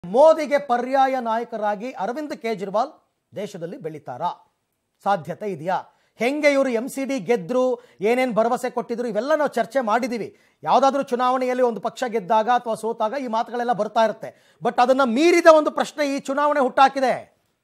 ಮೋದಿಗೆ ಪರ್ಯಾಯ ನಾಯಕರಾಗಿ ಅರವಿಂದ್ ಕೇಜ್ರಿವಾಲ್ ದೇಶದಲ್ಲಿ ಬೆಳೀತಾರಾ ಸಾಧ್ಯತೆ ಇದೆಯಾ ಹೆಂಗೆ ಇವರು ಎಂ ಸಿ ಡಿ ಗೆದ್ರು ಏನೇನು ಭರವಸೆ ಕೊಟ್ಟಿದ್ರು ಇವೆಲ್ಲ ನಾವು ಚರ್ಚೆ ಮಾಡಿದ್ದೀವಿ ಯಾವುದಾದ್ರೂ ಚುನಾವಣೆಯಲ್ಲಿ ಒಂದು ಪಕ್ಷ ಗೆದ್ದಾಗ ಅಥವಾ ಸೋತಾಗ ಈ ಮಾತುಗಳೆಲ್ಲ ಬರ್ತಾ ಇರುತ್ತೆ ಬಟ್ ಅದನ್ನು ಮೀರಿದ ಒಂದು ಪ್ರಶ್ನೆ ಈ ಚುನಾವಣೆ ಹುಟ್ಟಾಕಿದೆ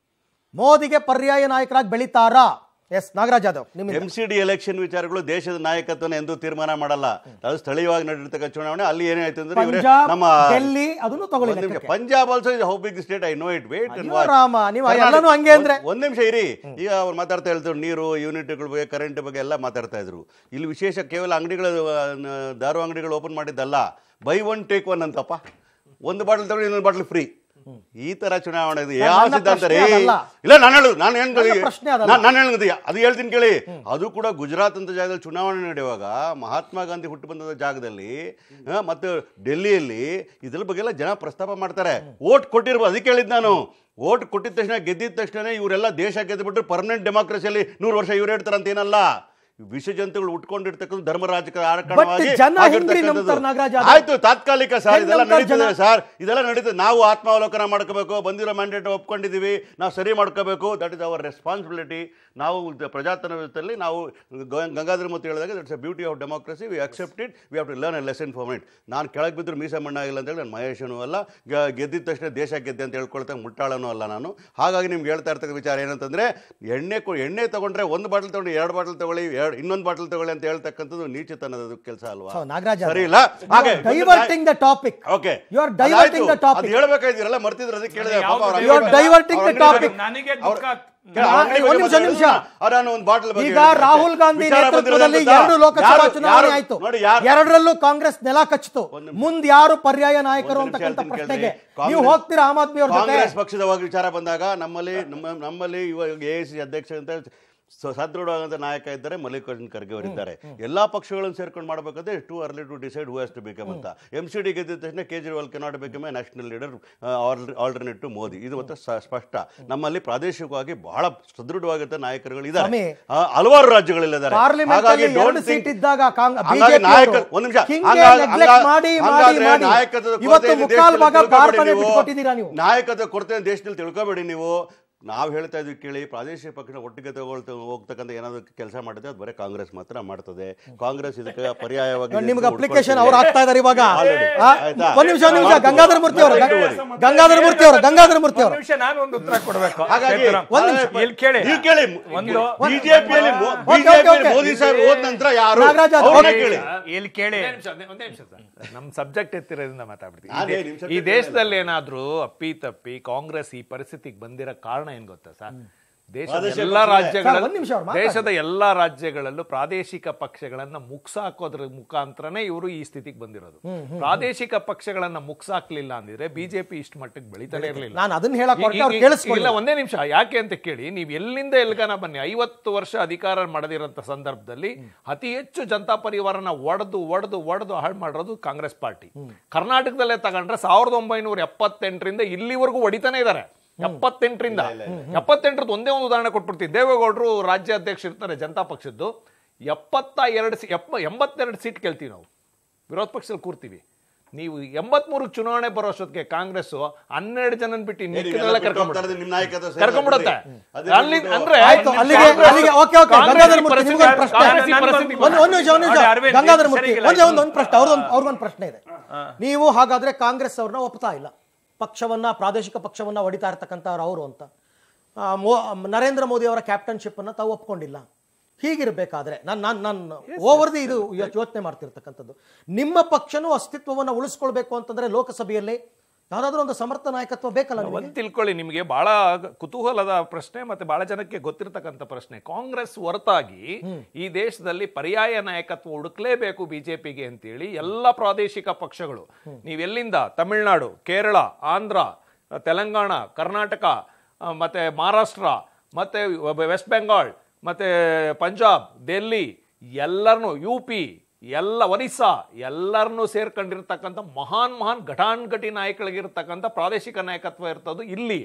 ಮೋದಿಗೆ ಪರ್ಯಾಯ ನಾಯಕರಾಗಿ ಬೆಳೀತಾರಾ ಎಸ್ ನಾಗರಾಜ್ ಯಾದವ್ ನಿಮ್ಮ ಎಂ ಸಿ ಡಿ ಎಲೆಕ್ಷನ್ ವಿಚಾರಗಳು ದೇಶದ ನಾಯಕತ್ವನ ಎಂದು ತೀರ್ಮಾನ ಮಾಡಲ್ಲ ಅದು ಸ್ಥಳೀಯವಾಗಿ ನಡೆದಿರ್ತಕ್ಕ ಚುನಾವಣೆ ಅಲ್ಲಿ ಏನಾಯ್ತು ಅಂದ್ರೆ ಇವರೇ ಪಂಜಾಬ್ ನಮ್ಮ ಡೆಲ್ಲಿ ಅದನ್ನು ತಗೊಳ್ಳಿ ಒಂದ್ ನಿಮಿಷ. ಲೆಕ್ಕಕ್ಕೆ. Punjab also is how big state I know it wait ಅಯ್ಯೋ ರಾಮ, ನೀವು ಎಲ್ಲನೂ ಹಂಗೆ ಅಂದ್ರೆ? ಒಂದ್ ನಿಮಿಷ ಇರಿ ಈಗ ಅವ್ರು ಮಾತಾಡ್ತಾ ಹೇಳ್ತಾರೆ ನೀರು ಯೂನಿಟ್ಗಳ ಬಗ್ಗೆ ಕರೆಂಟ್ ಬಗ್ಗೆ ಎಲ್ಲ ಮಾತಾಡ್ತಾ ಇದ್ರು ಇಲ್ಲಿ ವಿಶೇಷ ಕೇವಲ ಅಂಗಡಿಗಳು ಆ, ನ- ದಾರು ಅಂಗಡಿಗಳು ಓಪನ್ ಮಾಡಿದ್ದಲ್ಲ ಬೈ ಒನ್ ಟೇಕ್ ಒನ್ ಅಂತಪ್ಪ ಒಂದು ಬಾಟಲ್ ತಗೊಂಡು ಇನ್ನೊಂದು ಬಾಟಲ್ ಫ್ರೀ ಈ ತರ ಚುನಾವಣೆ ಇದು ಯಾವ ನನ್ನ ಸಿದ್ಧಾಂತ ರೀ ಪ್ರಶ್ನೆ ಅದಲ್ಲ. ಇಲ್ಲ ನಾನು ಹೇಳುದು ನಾನು ಏನ್ ನನ್ನ ಪ್ರಶ್ನೆ ಅದಲ್ಲ. ನಾನು ಹೇಳುದು ಅದು ಹೇಳ್ತೀನಿ ಕೇಳಿ ಅದು ಕೂಡ ಗುಜರಾತ್ ಅಂತ ಜಾಗದಲ್ಲಿ ಚುನಾವಣೆ ನಡೆಯುವಾಗ ಮಹಾತ್ಮ ಗಾಂಧಿ ಹುಟ್ಟು ಬಂದ ಜಾಗದಲ್ಲಿ ಆ, ಮತ್ತು ಡೆಲ್ಲಿಯಲ್ಲಿ ಇದ್ರ ಬಗ್ಗೆ ಎಲ್ಲ ಜನ ಪ್ರಸ್ತಾಪ ಮಾಡ್ತಾರೆ ಓಟ್ ಕೊಟ್ಟಿರ್ಬೋದು ಅದಕ್ಕೆ ಹೇಳಿದ್ ನಾನು ಓಟ್ ಕೊಟ್ಟಿದ ತಕ್ಷಣ ಗೆದ್ದಿದ ತಕ್ಷಣ ಇವರೆಲ್ಲ ದೇಶ ಗೆದ್ದುಬಿಟ್ಟು ಪರ್ಮನೆಂಟ್ ಡೆಮಾಕ್ರಸಿಯಲ್ಲಿ ನೂರು ವರ್ಷ ಇವ್ರು ಹೇಳ್ತಾರೆ ಅಂತ ಏನಲ್ಲ ವಿಷ ಜಂತುಗಳು ಉಟ್ಕೊಂಡಿರ್ತಕ್ಕಂಥ ಧರ್ಮ ರಾಜಕಾರಣವಾಗಿ ಜನ ಹೆಂಗ್ರಿ ಆಗಿರ್ತಕ್ಕಂಥದ್ದು. ನಂಬ್ತಾರೆ ನಾಗರಾಜ್ ಯಾದವ್? ಆಯ್ತು ತಾತ್ಕಾಲಿಕ ಸರ್ ಹೆಂಗ್ ಇದೆಲ್ಲ ನಂಬ್ತಾರೆ ನಡೀತದೆ ಜನ? ಸರ್ ಇದೆಲ್ಲ ನಡೀತದೆ ನಾವು ಆತ್ಮಾವಲೋಕನ ಮಾಡ್ಕೋಬೇಕು ಬಂದಿರೋ ಮ್ಯಾಂಡೇಟ್ ಒಪ್ಕೊಂಡಿದ್ದೀವಿ ನಾವು ಸರಿ ಮಾಡ್ಕೋಬೇಕು ದಟ್ ಇಸ್ ಅವರ್ ರೆಸ್ಪಾನ್ಸಿಬಿಲಿಟಿ ನಾವು ದ- ಪ್ರಜಾತಂತ್ರದಲ್ಲಿ ನಾವು ಗ- ಗಂಗಾಧರ ಮೂರ್ತಿ ಹೇಳಿದಾಗ that's a beauty of democracy we accept it we have to learn a lesson from it ನಾನು ಕೆಳಗೆ ಬಿದ್ದರೂ ಮೀಸ ಮಣ್ಣಾಗಿಲ್ಲ ಅಂತೇಳಿ ನಾನು ಮಹೇಶನು ಅಲ್ಲ ಗ- ಗೆದ್ದಿದ ತಕ್ಷಣ ದೇಶ ಗೆದ್ದೆ ಅಂತ ಹೇಳ್ಕೊಳ್ತಾ ಮುಟ್ಟಾಳನೂ ಅಲ್ಲ ನಾನು ಹಾಗಾಗಿ ನಿಮ್ಗೆ ಹೇಳ್ತಾ ಇರ್ತಕ್ಕ ವಿಚಾರ ಏನಂತಂದ್ರೆ ಎಣ್ಣೆ ಕೊ- ಎಣ್ಣೆ ತಗೊಂಡ್ರೆ ಒಂದು ಬಾಟಲ್ ತಗೊಂಡು ಎರಡು ಬಾಟಲ್ ತಗೊಳ್ಳಿ ಎರಡು ಇನ್ನೊಂದು ಬಾಟಲ್ ತಗೊಳ್ಳಿ ಅಂತ ಹೇಳ್ತಕ್ಕಂಥದ್ದು ನೀಚತನದ ಕೆಲಸ ಅಲ್ವಾ So, ನಾಗರಾಜ್ ಸರಿ ಯಾದವ್, ಇಲ್ಲ ಹಾಗೆ diverting the topic okay you are diverting the topic ಹೇಳ್ಬೇಕಾಯ್ತಿರಲ್ಲ ಮರ್ತಿದ್ರು ಅದಕ್ಕೆ ಕೇಳಿದೆ ಪಾಪ ಅವ್ರ You are ಅಂಗಡಿ- diverting ಅವ್ರ the ಅಂಗಡಿ topic. ಬಗ್ಗೆ- ನನಗೆ ಅವ್ರ- ದುಃಖ ಕೇಳ, ಅವ್ರ ಅಂಗಡಿ ಒಂದ್ ಬಗ್ಗೆ ನಿಮಿಷ, ಮಾತಾಡಿದ್ರು. ನಿಮಿಷ. ಅವ್ರು ನಾನು ಒಂದು ಬಾಟಲ್ ಬಗ್ಗೆ ಈಗ ಹೇಳ್ತೀನಿ. ರಾಹುಲ್ ಗಾಂಧಿ ವಿಚಾರ ನೇತೃತ್ವದಲ್ಲಿ ಬಂದಿರೋದು ಎರಡು ಲೋಕಸಭಾ ಯಾರು- ಚುನಾವಣೆ ಯಾರು- ಆಯ್ತು ನೋಡಿ ಯಾರು ಎರಡರಲ್ಲೂ ಕಾಂಗ್ರೆಸ್ ನೆಲ ಕಚ್ಚಿತು ಮುಂದೆ ಯಾರು ಪರ್ಯಾಯ ನಾಯಕರು ಒಂದು ನಿಮಿಷ ಅಂತಕ್ಕಂಥ ಹೇಳ್ತೀನಿ ಪ್ರಶ್ನೆಗೆ ಕೇಳ್ರಿ. ನೀವು ಹೋಗ್ತೀರಾ ಆಮ್ ಆದ್ಮಿ ಅವ್ರ ಜೊತೆ ಕಾಂಗ್ರೆಸ್ ಪಕ್ಷದ ಬಗ್ಗೆ ವಿಚಾರ ಬಂದಾಗ ನಮ್ಮಲ್ಲಿ ನಮ್ಮ ನಮ್ಮಲ್ಲಿ ಇವಾಗ ಎ ಸಿ ಅಧ್ಯಕ್ಷ ಅಂತ ಸ- ಸದೃಢವಾದಂಥ ನಾಯಕ ಇದ್ದಾರೆ ಮಲ್ಲಿಕಾರ್ಜುನ್ ಖರ್ಗೆ ಅವರಿದ್ದಾರೆ ಎಲ್ಲಾ ಪಕ್ಷಗಳನ್ನು ಸೇರ್ಕೊಂಡು ಮಾಡಬೇಕಾದ್ರೆ too early to decide who has to become ಅಂತ ಎಂ ಸಿ ಡಿ ಗೆದ್ದಿದ ತಕ್ಷಣ Kejriwal cannot become a national leader alternate to Modi ಇದು ಮತ್ತೆ ಸ- ಸ್ಪಷ್ಟ ನಮ್ಮಲ್ಲಿ ಪ್ರಾದೇಶಿಕವಾಗಿ ಬಹಳ ಸದೃಢವಾದಂಥ ನಾಯಕರುಗಳು ಇದ್ದಾರೆ ಸ್ವಾಮಿ, ಆ, ಹಲವಾರು ರಾಜ್ಯಗಳಿದ್ದಾರೆ ಪಾರ್ಲಿಮೆಂಟ್ ಹಾಗಾಗಿ ಅಲ್ಲಿ don't ಎರಡು think- ಸೀಟ್ ಇದ್ದಾಗ ಕಾಂಗ್- ಹಂಗಾಗಿ BJP ನಾಯಕ ಅವರು ಒಂದ್ ನಿಮಿಷ ಹಿಂಗೆ ಹಂಗ- neglect ಹಂಗ- ಮಾಡಿ ಮಾಡಿ ಹಂಗಾದ್ರೆ ಮಾಡಿ ನಾಯಕತ್ವದ ಕೊರತೆ ಇವತ್ತು ಇದೆ ಮುಕ್ಕಾಲ್ ದೇಶದಲ್ಲಿ ಭಾಗ ತಿಳ್ಕೊಬೇಡಿ ಭಾರತನೇ ನೀವು. ಬಿಟ್ಕೊಟ್ಟಿದ್ದೀರಾ ನೀವು ನಾಯಕತ್ವ ಕೊರತೆ ದೇಶದಲ್ಲಿ ತಿಳ್ಕೊಬೇಡಿ ನೀವು ನಾವು ಹೇಳ್ತಾ ಇದ್ವಿ ಕೇಳಿ ಪ್ರಾದೇಶಿಕ ಪಕ್ಷ ಒಟ್ಟಿಗೆ ತಗೊಳ್ತಾ ಹೋಗ್ತಕ್ಕಂಥ ಏನಾದ್ರು ಕೆಲಸ ಮಾಡಿದ್ರೆ ಅದು ಬರೀ ಕಾಂಗ್ರೆಸ್ ಮಾತ್ರ ಮಾಡ್ತದೆ ಕಾಂಗ್ರೆಸ್ ಇದಕ್ಕೆ ಪರ್ಯಾಯವಾಗಿ ನಿಮ್ಗೆ ಇದನ್ನ ಅಪ್ಲಿಕೇಶನ್ ಉಳ್ಕೊಳ್ತಿದೆ. ಅವ್ರು ಆಗ್ತಾ ಇದಾರೆ ಇವಾಗ Already. ಆ, ಆಯ್ತಾ? ಒಂದ್ ನಿಮಿಷ ಒಂದ್ ನಿಮಿಷ ಮಾಡ್ಕೊ. ಗಂಗಾಧರ ಮೂರ್ತಿ ಅವರು Don't worry. ಗಂಗಾಧರ ಮೂರ್ತಿ ಅವರು ಗಂಗಾಧರ ಮೂರ್ತಿ ಒಂದ್ ಅವರು ನಿಮಿಷ ನಾನು ಒಂದು ಉತ್ತರ ಕೊಡ್ಬೇಕು ಹಾಗಾಗಿ ಸೇತುರಾಮ್. ಒಂದ್ ನಿಮಿಷ. ಇಲ್ಲಿ ಕೇಳಿ ನೀವು ಕೇಳಿ ಒಂದು ಬಿಜೆಪಿಯಲ್ಲಿ ಓಕೆ, ಓಕೆ, ಓಕೆ. ಮೋದಿ ಸಾಹೇಬ್ ಹೋದ ನಂತರ ಯಾರು ನಾಗರಾಜ್ ಅವ್ರು ಅವ್ರನ್ನ ಓಕೆ. ಕೇಳಿ ಇಲ್ಲಿ ಕೇಳಿ ಒಂದೇ ನಿಮಿಷ ಸರ್ ನಮ್ ಸಬ್ಜೆಕ್ಟ್ ಎತ್ತಿರೋದ್ರಿಂದ ಮಾತಾಡ್ಬಿಡ್ತೀನಿ ಅದೇ, ಈ ದೇ- ನಿಮ್ ಈ subject ದೇಶದಲ್ಲಿ ಏನಾದ್ರೂ ಅಪ್ಪಿ ತಪ್ಪಿ ಕಾಂಗ್ರೆಸ್ ಈ ಪರಿಸ್ಥಿತಿಗೆ ಬಂದಿರೋ ಕಾರಣ ಏನ್ ಗೊತ್ತಾ ಸರ್ ದೇಶದ ಪ್ರಾದೇಶಿಕ ಎಲ್ಲಾ ಪಕ್ಷಗಳೇ. ಸರ್, ಒಂದ್ ರಾಜ್ಯಗಳಲ್ಲಿ ನಿಮಿಷ ಅವ್ರು ಮಾತಾಡಿ. ದೇಶದ ಎಲ್ಲಾ ರಾಜ್ಯಗಳಲ್ಲೂ ಪ್ರಾದೇಶಿಕ ಪಕ್ಷಗಳನ್ನ ಮುಗ್ಸಾಕೋದ್ರ ಮುಖಾಂತರನೇ ಇವರು ಈ ಸ್ಥಿತಿಗೆ ಬಂದಿರೋದು ಪ್ರಾದೇಶಿಕ ಪಕ್ಷಗಳನ್ನ ಮುಗ್ಸಾಕ್ಲಿಲ್ಲ ಅಂದಿದ್ರೆ ಬಿಜೆಪಿ ಇಷ್ಟು ಮಟ್ಟಕ್ಕೆ ಬೆಳಿತಾನೆ ಇರಲಿಲ್ಲ ನಾನು ಅದನ್ನ ಹೇಳಕ್ ಹೊರಟೆ ಅವ್ರು ಈ- ಈ- ಇಲ್ಲ ಕೇಳಿಸ್ಕೊಳ್ಳಿ ಒಂದೇ ನಿಮಿಷ ಯಾಕೆ ಅಂತ ಕೇಳಿ ನೀವು ಎಲ್ಲಿಂದ ಎಲ್ಗಾನ ಬನ್ನಿ ಐವತ್ತು ವರ್ಷ ಅಧಿಕಾರ ಮಾಡದಿರೋಂಥ ಸಂದರ್ಭದಲ್ಲಿ ಅತಿ ಹೆಚ್ಚು ಜನತಾ ಪರಿವಾರನ ಒಡೆದು ಒಡೆದು ಒಡೆದು ಹಾಳು ಮಾಡಿರೋದು ಕಾಂಗ್ರೆಸ್ ಪಾರ್ಟಿ ಕರ್ನಾಟಕದಲ್ಲೇ ತಗೊಂಡ್ರೆ ಸಾವಿರದ ಒಂಬೈನೂರ ಎಪ್ಪತ್ತೆಂಟರಿಂದ ಇಲ್ಲಿವರೆಗೂ ಹೊಡಿತಾನೆ ಇದ್ದಾರೆ ಎಪ್ಪತ್ತೆಂಟರಿಂದ ಎಪ್ಪತ್ತೆಂಟರದ್ದು ಒಂದೇ ಒಂದು ಉದಾಹರಣೆ ಕೊಟ್ಬಿಡ್ತೀನಿ ದೇವೇಗೌಡರು ರಾಜ್ಯಾಧ್ಯಕ್ಷ ಇರ್ತಾರೆ ಜನತಾ ಪಕ್ಷದ್ದು ಎಪ್ಪತ್ತ ಎರಡು ಸಿ ಎಪ್ಪ ಎಂಬತ್ತೆರಡು ಸೀಟ್ ಗೆಲ್ತೀವಿ ನಾವು ವಿರೋಧ ಪಕ್ಷದಲ್ಲಿ ಕೂರ್ತೀವಿ ನೀವು ಎಂಬತ್ಮೂರು ಚುನಾವಣೆ ಬರೋ ಅಷ್ಟೊತ್ತಿಗೆ ಕಾಂಗ್ರೆಸ್ ಹನ್ನೆರಡು ಜನ ಬಿಟ್ಟು ಇನ್ನು ಹೇಳಿ, ಮಿಕ್ಕಿದ್ದೆಲ್ಲ ಬಿಟ್ಟು ಹೋಗ್ತಾ ಇರೋದು ಕರ್ಕೊಂಡ್ಬಿಡುತ್ತೆ ನಿಮ್ ನಾಯಕತ್ವ ಸೇರಿ ಕರ್ಕೊಂಡ್ಬಿಡುತ್ತೆ ಅದೇ ಅಲ್ಲಿ ಬಿಟ್ಟು- ಅಂದ್ರೆ ಆಯ್ತು, ಅಲ್ಲಿಗೆ- ಕಾಂಗ್ರೆಸ್- ಅಲ್ಲಿಗೆ- ಓಕೆ, ಓಕೆ, ಕಾಂಗ್ರೆಸ್ ಗಂಗಾಧರ್ ಮೂರ್ತಿ, ಪರಿಸ್ಥಿತಿ- ನಿಮ್ಗೊಂದು ಪ್ರಶ್ನೆ. ಕಾಂಗ್ರೆಸ್ ಈ ನಾನು ಪರಿಸ್ಥಿತಿಗೆ ಒಂದು ಒಂದು ನಿಮಿಷ ಒಂದು ನಿಮಿಷ ನೋಡಿ, ಅರವಿಂದ್, ಗಂಗಾಧರ ಸರಿ ಮೂರ್ತಿ ಇಲ್ಲ, ಒಂದೇ ಒಂದು ಇದು- ಒಂದು ಪ್ರಶ್ನೆ ಅವ್ರದೊಂದು ಅವ್ರಿಗೊಂದು ಪ್ರಶ್ನೆ ಇದೆ ನೀವು ಹಾಗಾದ್ರೆ ಕಾಂಗ್ರೆಸ್ ಅವ್ರನ್ನ ಒಪ್ತಾ ಇಲ್ಲ ಪಕ್ಷವನ್ನ ಪ್ರಾದೇಶಿಕ ಪಕ್ಷವನ್ನ ಹೊಡಿತಾ ಇರ್ತಕ್ಕಂಥವ್ರು ಅವರು ಅಂತ ಆ, ಮೋ- ನರೇಂದ್ರ ಮೋದಿ ಅವರ ಕ್ಯಾಪ್ಟನ್ಶಿಪ್ ಅನ್ನ ತಾವು ಒಪ್ಕೊಂಡಿಲ್ಲ ಹೀಗಿರ್ಬೇಕಾದ್ರೆ ನಾನು ನಾನು ನಾನು ಓವರ್ದಿ ಇದು ಯೋ- ಯೋಚನೆ ಮಾಡ್ತಿರ್ತಕ್ಕಂಥದ್ದು ನಿಮ್ಮ ಪಕ್ಷನೂ ಅಸ್ತಿತ್ವವನ್ನು ಉಳಿಸ್ಕೊಳ್ಬೇಕು ಅಂತಂದ್ರೆ ಲೋಕಸಭೆಯಲ್ಲಿ ಯಾವ್ದಾದ್ರು ಒಂದು ಸಮರ್ಥ ನಾಯಕತ್ವ ಬೇಕಲ್ಲ ನಿಮಗೆ? ಒಂದ್ ತಿಳ್ಕೊಳ್ಳಿ ನಿಮಗೆ ಬಹಳ ಕುತೂಹಲದ ಪ್ರಶ್ನೆ ಮತ್ತೆ ಬಹಳ ಜನಕ್ಕೆ ಗೊತ್ತಿರತಕ್ಕಂಥ ಪ್ರಶ್ನೆ ಕಾಂಗ್ರೆಸ್ ಹೊರತಾಗಿ ಈ ದೇಶದಲ್ಲಿ ಪರ್ಯಾಯ ನಾಯಕತ್ವ ಹುಡುಕ್ಲೇಬೇಕು ಬಿಜೆಪಿಗೆ ಅಂತೇಳಿ ಎಲ್ಲ ಪ್ರಾದೇಶಿಕ ಪಕ್ಷಗಳು ನೀವೆಲ್ಲಿಂದ ತಮಿಳುನಾಡು ಕೇರಳ ಆಂಧ್ರ ತೆಲಂಗಾಣ ಕರ್ನಾಟಕ ಆ, ಮತ್ತೆ ಮಹಾರಾಷ್ಟ್ರ ಮತ್ತೆ ವೆಸ್ಟ್ ಬೆಂಗಾಲ್ ಮತ್ತೆ ಪಂಜಾಬ್ ಡೆಲ್ಲಿ ಎಲ್ಲರನ್ನು ಯು ಪಿ ಎಲ್ಲ ಒರಿಸ್ಸಾ ಎಲ್ಲರನ್ನೂ ಸೇರ್ಕೊಂಡಿರ್ತಕ್ಕಂಥ ಮಹಾನ್ ಮಹಾನ್ ಘಟಾನ್ಘಟಿ ನಾಯಕಳಿಗಿರ್ತಕ್ಕಂಥ ಪ್ರಾದೇಶಿಕ ನಾಯಕತ್ವ ಇರ್ತದ್ದು ಇಲ್ಲಿ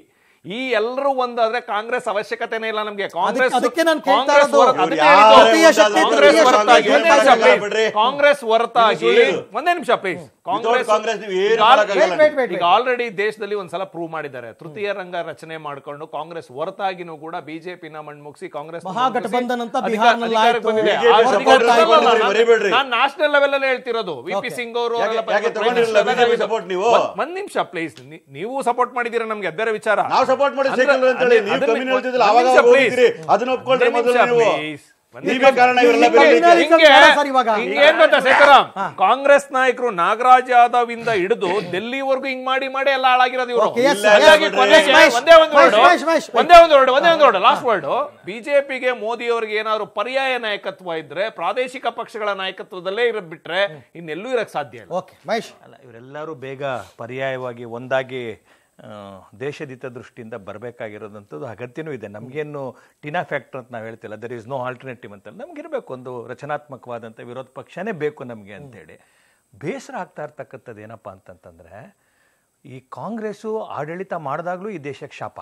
ಈ ಎಲ್ಲರೂ ಒಂದಾದ್ರೆ ಕಾಂಗ್ರೆಸ್ ಅವಶ್ಯಕತೆನೇ ಇಲ್ಲ ನಮ್ಗೆ ಕಾಂಗ್ರೆಸ್ ಅದಕ್ಕೆ ನಾನ್ ಕೇಳ್ತಾ ಕಾಂಗ್ರೆಸ್ ಇರೋದು. ಹೊರ- ಇವ್ರು ಅದಕ್ಕೆ ಯಾರೇ ಹೇಳಿದ್ದು. ತೃತೀಯ ಶಕ್ತಿ, ಕಾಂಗ್ರೆಸ್ ತೃತೀಯ ಹೊರತಾಗಿ ಶಕ್ತಿ ಒಂದೇ ನಿಮಿಷ ಹೇಳ್ತಾ please. ಬಿಡ್ರಿ. ಕಾಂಗ್ರೆಸ್ ಹೊರತಾಗಿ ಇದು ಸುಳ್ಳು. ಒಂದೇ ನಿಮಿಷ ಪ್ಲೀಸ್ Without ಕಾಂಗ್ರೆಸ್ ನೀವು ಏನು ಈಗ ಆಲ್- ಮಾಡಕ್ಕಾಗಲ್ಲ. wait, wait, wait. ಈಗ ಆಲ್ರೆಡಿ ದೇಶದಲ್ಲಿ ಒಂದ್ಸಲ ಪ್ರೂವ್ ಮಾಡಿದ್ದಾರೆ ತೃತೀಯ ರಂಗ ರಚನೆ ಮಾಡ್ಕೊಂಡು ಕಾಂಗ್ರೆಸ್ ಹೊರತಾಗಿನೂ ಕೂಡ ಬಿಜೆಪಿನ ಮಣ್ಮುಗಿಸಿ ಕಾಂಗ್ರೆಸ್ ಮಹಾಗಠಬಂಧನ್ ಅಂತ ಬಿಹಾರ್ನಲ್ಲಿ ಆಯ್ತು. BJP supporters ತಗೊಂಡಿದ್ದೀರಿ, ಮರಿಬೇಡ್ರಿ. ನಾನು ನ್ಯಾಷನಲ್ ಲೆವೆಲ್ ಅಲ್ಲಿ ಹೇಳ್ತಿರೋದು ವಿ ಪಿ ಸಿಂಗ್ ಅವರು ಯಾಕೆ- ಅವರೆಲ್ಲ ಯಾಕೆ prime ತಗೊಂಡಿರಲಿಲ್ಲ minister BJP support ನೀವು? ಒಂದ್- ಒಂದ್ ನಿಮಿಷ ಪ್ಲೀಸ್ ನೀವು ಸಪೋರ್ಟ್ ಮಾಡಿದೀರ ನಮ್ಗೆ ಅದೇ ವಿಚಾರ ನಾವು ಸಪೋರ್ಟ್ ಮಾಡಿ ಅಂದ್ರೆ- ಸೈಕಲ್ ಅಂತ ಹೇಳಿ ನೀವು ಅದನ್ನ- ಕಮ್ಮಿ ಹೇಳ್ತಿದ್ದಿಲ್ಲ ಒಂದ್ ಅವಾಗ ನಿಮಿಷ ಅವಾಗ please. ಹೋಗಿದ್ರಿ ಅದನ್ನ ಒಪ್ಕೊಳ್ರಿ ಒಂದೇ ಮೊದಲು ನಿಮಿಷ ನೀವು please. ಒಂದ್ ನೀವೇ ನಿಮಿಷ. ಕಾರಣ ಇವರೆಲ್ಲ ಹಿಂಗೆ ಬೆಳಲಿಕ್ಕೆ. ಹಿಂಗೆ ಹಿಂಗೆ ಬೇಡ ಸರ್ ಇವಾಗ. ಹಿಂಗೇನ್ ಗೊತ್ತಾ ಶೇಖರಾಮ್ ಕಾಂಗ್ರೆಸ್ ನಾಯಕರು ನಾಗರಾಜ್ ಯಾದವ್ ಇಂದ ಹಿಡಿದು ಡೆಲ್ಲಿವರೆಗೂ ಹಿಂಗ್ ಮಾಡಿ ಮಾಡಿ ಎಲ್ಲ ಹಾಳಾಗಿರೋದು ಇವರು Okay, yes, ಇಲ್ಲ, ಹಾಗಾಗಿ ಇಲ್ಲ, ಕೊನೆಗೆ ಮಹೇಶ್, ಒಂದೇ ಒಂದು ಮಹೇಶ್, word, ಮಹೇಶ್, ಮಹೇಶ್, ಒಂದೇ ಒಂದು ವರ್ಡ್ ಒಂದೇ ಒಂದು ವರ್ಡ್ ಲಾಸ್ಟ್ ವರ್ಡ್ ಬಿಜೆಪಿಗೆ ಮೋದಿ ಅವರಿಗೆ ಏನಾದ್ರು ಪರ್ಯಾಯ ನಾಯಕತ್ವ ಇದ್ರೆ ಪ್ರಾದೇಶಿಕ ಪಕ್ಷಗಳ ನಾಯಕತ್ವದಲ್ಲೇ ಇರೋದ್ ಬಿಟ್ರೆ ಇನ್ನೆಲ್ಲೂ ಇರಕ್ ಸಾಧ್ಯ ಇಲ್ಲ ಓಕೆ ಮಹೇಶ್ ಅಲ್ಲ ಇವರೆಲ್ಲರೂ ಬೇಗ ಪರ್ಯಾಯವಾಗಿ ಒಂದಾಗಿ ಆ, ದೇಶದಿತ ದೃಷ್ಟಿಯಿಂದ ಬರಬೇಕಾಗಿರೋದಂಥದ್ದು ಅಗತ್ಯನೂ ಇದೆ ನಮಗೇನು ಟಿನಾ ಫ್ಯಾಕ್ಟರ್ ಅಂತ ನಾವು ಹೇಳ್ತಿಲ್ಲ ದರ್ ಇಸ್ ನೋ ಆಲ್ಟರ್ನೇಟಿವ್ ಅಂತ ನಮಗಿರಬೇಕು ಒಂದು ರಚನಾತ್ಮಕವಾದಂಥ ವಿರೋಧ ಪಕ್ಷನೇ ಬೇಕು ನಮಗೆ ಅಂತೇಳಿ ಬೇಸರ ಆಗ್ತಾ ಇರ್ತಕ್ಕಂಥದ್ದು ಏನಪ್ಪ ಅಂತಂತಂದ್ರೆ ಈ ಕಾಂಗ್ರೆಸ್ಸು ಆಡಳಿತ ಮಾಡಿದಾಗಲೂ ಈ ದೇಶಕ್ಕೆ ಶಾಪ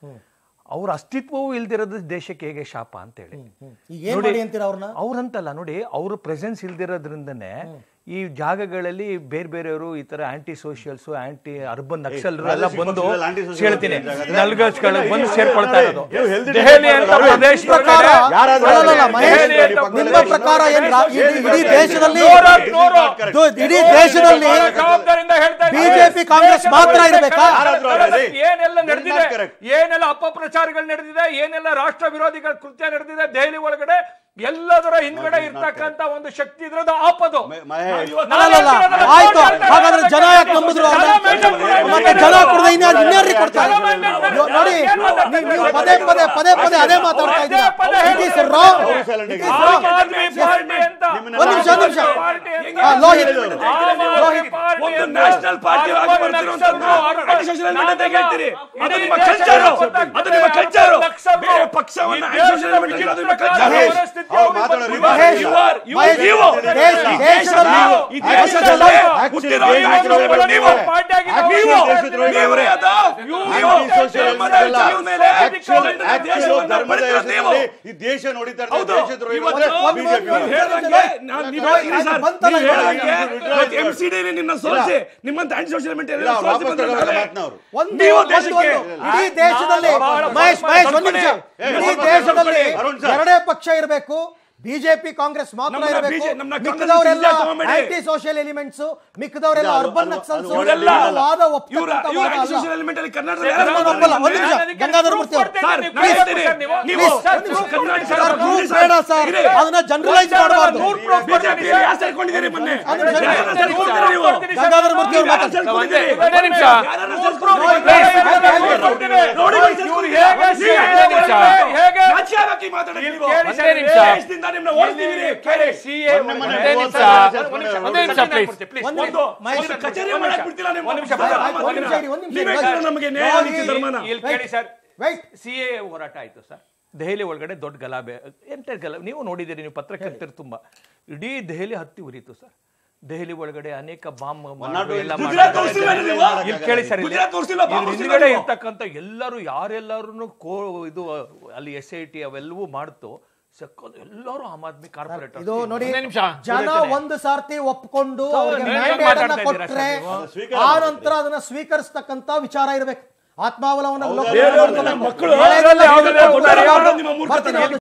ಅವ್ರ ಅಸ್ತಿತ್ವವೂ ಇಲ್ದಿರೋದು ದೇಶಕ್ಕೆ ಹೇಗೆ ಶಾಪ ಅಂತೇಳಿ ಈಗ ಏನ್ ಮಾಡಿ ಅಂತೀರ ಅವ್ರನ್ನ ಅವ್ರಂತಲ್ಲ ನೋಡಿ ಅವ್ರ ಪ್ರೆಸೆನ್ಸ್ ಇಲ್ದಿರೋದ್ರಿಂದನೇ ಈ ಜಾಗಗಳಲ್ಲಿ ಬೇರೆ ಬೇರೆಯವರು ಈ ತರ ಆಂಟಿ ಸೋಷಿಯಲ್ಸ್ ಆಂಟಿ ಅರ್ಬನ್ ನಕ್ಸಲರು ಎಲ್ಲ ಪ್ರಾದೇಶಿಕ ಬಂದು ಪಕ್ಷದಲ್ಲಿ anti-social ಹೇಳ್ತೀನಿ ಜಾಗದಲ್ಲಿ ನಲ್ಗಜ್ಗಳು ಬಂದು ಸೇರ್ಕೊಳ್ತಾ ಇರೋದು ನೀವು healthy ದೆಹಲಿ diet ಅಂತ ಮಾಡೋದು. ಪ್ರದೇಶ ಪ್ರಕಾರ ಯಾರಾದ್ರೂ ಅಲ್ಲ, ಅಲ್ಲ, ಅಲ್ಲ, ಹೇಳಿ. ಮಹೇಶ್ ದೆಹಲಿ ಅಂತ ನಿಮ್ಮ ಪಕ್ಕದಲ್ಲಿ ಪ್ರಕಾರ ಏನ್ ರಾ- ಇಡೀ ಇಡೀ ದೇಶದಲ್ಲಿ ನೂರ ನೂರು ಇದು ಇಡೀ ದೇಶದಲ್ಲಿ ಜವಾಬ್ದಾರಿಯಿಂದ ಹೇಳ್ತಾ ಇದ್ದೀನಿ. ಬಿಜೆಪಿ ಕಾಂಗ್ರೆಸ್ ಮಾತ್ರ ಇರ್ಬೇಕಾ ಯಾರಾದ್ರೂ ಅದೇ. ಏನೆಲ್ಲ ನಡೆದಿದೆ Not correct. ಏನೆಲ್ಲ ಅಪಪ್ರಚಾರಗಳು ನಡೆದಿದೆ ಏನೆಲ್ಲ ರಾಷ್ಟ್ರ ವಿರೋಧಿಗಳ ಕೃತ್ಯ ನಡೆದಿದೆ ದೆಹಲಿ ಒಳಗಡೆ ಎಲ್ಲದರ ಹಿಂದ್ಗಡೆ ಇರ್ತಕ್ಕಂತ ಒಂದು ಶಕ್ತಿ ಇದ್ರದ್ದು ಆಪದು ಮ- ಮಹೇಶ್ ನಾನು ಅಲ್ಲ, ಅಲ್ಲ, ಹೇಳ್ತಿರೋದನ್ನ ಆಯ್ತು ಹೇಳ್ತಾ ಹಾಗಾದ್ರೆ ಜನ ಯಾಕೆ ಇದ್ದೀನಿ. ನಂಬಿದ್ರು ಜನ ಅವ್ರನ್ನ? maintain ಮಾಡಿ. ಮತ್ತೆ ಜನ ಕುಡ್ದು ಇನ್ಯಾರು ಇನ್ಯಾರಿಗೆ ಕೊಡ್ತಾರೆ ಜನ maintain ಮಾಡಿ. ನೋ- ನೋಡಿ ಏನ್ ಮಾತಾಡ್ತಾ ನೀವು- ನೀವು ಇದ್ದೀರಾ? ಪದೇ ಪದೇ ಪದೇ ಪದೇ ಅದೇ ಮಾತಾಡ್ತಾ ಇದ್ದೀರಾ ಪದೇ ಇಟ್ ಈಸ್ ಹೇಳ್ತಾ ರಾಂಗ್ ಅವ್ರು silent ಇಟ್ ಆಗಿದ್ದಾರೆ. Is Aam wrong Aadmi Party ಅಂತ ನಿಮ್ಮನ್ನ ಒಂದ್ ನಿಮಿಷ, ಒಂದ್ ನಿಮಿಷ. ಪಾರ್ಟಿ ಅಂತ. ಆ, ಲೋಹಿತ್ ಆಮ್ ಆದ್ಮಿ ಪಾರ್ಟಿ ಒಂದು ಅಂತ. ನ್ಯಾಷನಲ್ ಪಾರ್ಟಿ ಆಗಿ ಅರ್ಬನ್ ಬರ್ತಿರುವಂತದ್ದು ನಕ್ಸಲರು, ಅರ್ಬನ್ anti-social element ಅಂತ ನಾವೆಲ್ಲ ಹೇಳ್ತೀರಿ. ಅದು ಇಡೀ ನಿಮ್ಮ ದೇಶದ culture. ಗೊತ್ತಾಗ್ತದೆ. ಅದು ನಿಮ್ಮ culture. ನಕ್ಸಲರು. ಬೇರೆ ಪಕ್ಷವನ್ನ ಈ anti-social ದೇಶದ element ಇರೋದು ನಿಮ್ಮ culture. ಪ್ರಕಾರ ಮಹೇಶ್, ಪರಿಸ್ಥಿತಿ ಅವ್ರು ಅವ್ರಿಗೆ ಮಾತಾಡೋ ಬಂದಿದೆ. Mahesh, You are- you are Mahesh, ನೀವು. ದೇಶ- ಈ ದೇಶದಲ್ಲಿ ಈ actually ದೇಶದಲ್ಲಿ actually ಹುಟ್ಟಿರೋ ದೇಶದಲ್ಲಿ ನಾಯಕರು ನೀವು. ಪಾರ್ಟಿ ಆಗಿದ್ದು actually ನೀವು ದೇಶದ್ರೋಹಿ ನೀವೇ ಅದು. ನೀವು ನೀವು Anti-social ಧರ್ಮದ element ಅಲ್ಲ. ಹೆಸರಿನ ಮೇಲೆ Actual- ದೇಶವನ್ನ actual ಧರ್ಮದ ಬಡಿತಿರೋದು ನೀವು. ಹೆಸರಲ್ಲಿ ಈ ದೇಶ ನೋಡಿತಾ ಇರ್ತಾರೆ ಹೌದು. ದೇಶದ್ರೋಹಿಗಳು ಇವತ್ತು ಅಂದ್ರೆ ಒಂದು- BJP ಒಂದು- ಅವರು. ಹೇಳ್ದಂಗೆ ನಾನು ನೀವು ಹೇಳ್ತೀರಿ ಆಯ್ತು, ಸರ್, ಬಂತಲ್ಲ ನೀವು ಇವಾಗ. ಹೇಳ್ದಂಗೆ ಎಂ ಸಿ ಡಿ ನಿನ್ನ ಸೋಲಿಸಿ ನಿಮ್ಮಂತ ಆಂಟಿ ಸೋಷಿಯಲ್ ಇಲ್ಲ, ಮೆಟೀರಿಯಲ್ ಅವ್ರು ಸೋಲಿಸಿ ವಾಪಸ್ ತಗೊಳ್ಳೋ ಬಂದಿದ್ದಾರೆ. ಮಾತನ್ನ ಅವ್ರು. ಒಂದು ನೀವು ಒಂದು- ದೇಶಕ್ಕೆ ಒಂದು ಇಡೀ ದೇಶದಲ್ಲಿ ಬಹಳ- ಮಹೇಶ್ ಮಹೇಶ್ ಒಂದು ನಿಮಿಷ ಏ, ಇಡೀ ಸ್ವಲ್ಪ ದೇಶದಲ್ಲಿ ಅರುಣ್ ಸರ್. ಎರಡೇ ಪಕ್ಷ ಇರಬೇಕು ಬಿಜೆಪಿ ಕಾಂಗ್ರೆಸ್ ಮಾತ್ರ ನಮ್ಮನ್ನ ಇರಬೇಕು BJP ನಮ್ಮನ್ನ ಕಾಂಗ್ರೆಸ್ ಮಿಕ್ಕದವರೆಲ್ಲ ಇಂಡಿಯಾ ತಗೊಂಬೇಡಿ. ಆಂಟಿ ಸೋಷಿಯಲ್ ಎಲಿಮೆಂಟ್ಸ್ ಮಿಕ್ಕದವರೆಲ್ಲ ಇಲ್ಲ, ಅದು- ಅರ್ಬನ್ ಅದು- ನಕ್ಸಲ್ಸ್ ಅದು ಇವರೆಲ್ಲ ವಾದ ಇವ್ರ ಒಪ್ತಕ್ಕಂಥ ಇವ್ರ ವಾದ ಆಂಟಿ ಅಲ್ಲ. ಸೋಷಿಯಲ್ ಎಲಿಮೆಂಟ್ ಅಲ್ಲಿ ಕರ್ನಾಟಕದಲ್ಲಿ ನಾನು ಯಾರು ಒಪ್ಪಲ್ಲ. ಮಾತಾಡ್ತಾರೆ? ಒಂದು ನಿಮಿಷ ಗಂಗಾಧರ ಮೂರ್ತಿ ಅವರು ಸರ್, ನೀವು ನಾನು ಹೇಳ್ತೀನಿ. ನೀವು- ನೀವು ನೀವು- ಸರ್, ನೀವು Karnataka sir, sir, rule sir, ಬೇಡ ಸರ್ ಇರಿ. ಅದನ್ನ ಜನರಲೈಸ್ ಮಾಡಬಾರ್ದು ನೂರು proof ಕೊಡ್ತೀನಿ ಬಿಜೆಪಿ ಸರ್. ಯಾರು ಸೇರ್ಕೊಂಡಿದ್ದೀರಿ ಮೊನ್ನೆ ಅದು ನಿಜ. ಯಾರನ್ನ ಸೇರ್ಕೊಂಡಿದ್ದೀರಿ ನೀವು? ಗಂಗಾಧರ ಮೂರ್ತಿ ಅವರು ಯಾರನ್ನ ಮಾತಾಡ್ತಾರೆ ಸೇರ್ಕೊಂಡಿದ್ದೀರಿ? ಒಂದೇ ನಿಮಿಷ ಯಾರನ್ನ ಸೇರ್ಕೊಂಡಿದ್ದೀರಿ? ನೋಡಿ ಇವ್ರು ಸೇರ್ಕೊಂಡಿದ್ದೀರಿ. ಹೇಗೆ ನೀವು ಹೇಗೆ ನಿಮಿಷ. ಹೇಗೆ ನಾಚಿಕೆ ಆಗಕ್ಕೆ ಮಾತಾಡಕ್ಕೆ ನೀವು. ಕೇಳಿ ಒಂದೇ ನಿಮಿಷ. ದೇಶದಿಂದ ನಿಮ್ಮನ್ನ ಓಡಿಸ್ತೀವಿ. ಕೇಳಿ CA ಮೊನ್ನೆ ಮೊನ್ನೆ ಒಂದೇ ನೀವು ನಿಮಿಷ. ಒಂದ್ಸಲ ಒಂದೇ ನಿಮಿಷ, ಸೇರ್ಕೊಂಡು ಒಂದೇ ನಿಮಿಷ, please. ಒಂದು ಒಂದು ಮಹೇಶ್ ಒಂದು ಕಚೇರಿ ಮಾಡಕ್ ಬಿಡ್ತಿಲ್ಲ ನೀವು. ಒಂದ್ ನಿಮಿಷ, ಸರ್, ಆಯ್ತು, ಒಂದ್ ನಿಮಿಷ ಇರಿ, ಒಂದ್ ನಿಮಿಷ ನೀವೇ ಇರಿ. ಕೇಳಿ ನಮಗೆ ನ್ಯಾಯ ನೋಡಿ, ನೀತಿ ಧರ್ಮನ. ಇಲ್ಲಿ ಕೇಳಿ ಸರ್ Wait. ಸಿ ಎ ಹೋರಾಟ ಆಯ್ತು ಸರ್ ದೆಹಲಿ ಒಳಗಡೆ ದೊಡ್ಡ ಗಲಾಭೆ ಎಂತ ಗಲಾಭೆ ನೀವು ನೋಡಿದ್ದೀರಿ ನೀವು ಪತ್ರಕರ್ತರು ತುಂಬಾ ಇಡೀ ದೆಹಲಿ ಹತ್ತಿ ಉರಿತು ಸರ್ ದೆಹಲಿ ಒಳಗಡೆ ಅನೇಕ ಬಾಂಬ್ ಎಲ್ಲ ಗುಜರಾತ್ ತೋರಿಸಿಲ್ವಾ ಮಾಡಿದ್ದಾರೆ. ನೀವು? ಇಲ್ಲಿ ಕೇಳಿ ಸರ್ ಇಲ್ಲಿ. ಗುಜರಾತ್ ತೋರಿಸಿಲ್ವಾ? ಬಾಂಬ್ ಇದ್ರ ತೋರಿಸಿಲ್ವಾ ಹಿಂದ್ಗಡೆ ನೀವು? ಇರ್ತಕ್ಕಂಥ ಎಲ್ಲರೂ ಯಾರೆಲ್ಲರೂ ಕೋ ಇದು ಅಲ್ಲಿ ಎಸ್ ಐ ಟಿ ಅವೆಲ್ಲವೂ ಮಾಡ್ತು ಸಕ್ಕದು ಎಲ್ಲರೂ ಆಮ್ ಆದ್ಮಿ ಕಾರ್ಪೊರೇಟ್ ಇದು ನೋಡಿ ಒಂದೇ ನಿಮಿಷ. ಜನ ಒಂದು ಸಾರ್ತಿ ಒಪ್ಕೊಂಡು ಅವ್ರಿಗೆ ನೀವ್ mandate ಮಾತಾಡ್ತಾ ಅನ್ನ ಇದ್ದೀರಾ ಕೊಟ್ರೆ ಸರ್ ನೀವು? ಸ್ವೀಕಾರ ಆ ನಂತರ ಅದನ್ನ ಸ್ವೀಕರಿಸ್ತಕ್ಕಂತ ವಿಚಾರ ಇರಬೇಕು ಆತ್ಮಾವಲೋಕನ ಹೌದಾ? ಅವಲೋಕನ ಮಾಡ್ಕೊಬೇಕು. ಮಕ್ಕಳು ಹಳೆಯದೆಲ್ಲ ಯಾವುದೆಲ್ಲ ಯಾವ್ದು ಕೊಡ್ತಾರೆ? ಯಾವ್ದು ನಿಮ್ಮ ಮೂರ್ಖತನ. ಬರ್ತೀನಿ,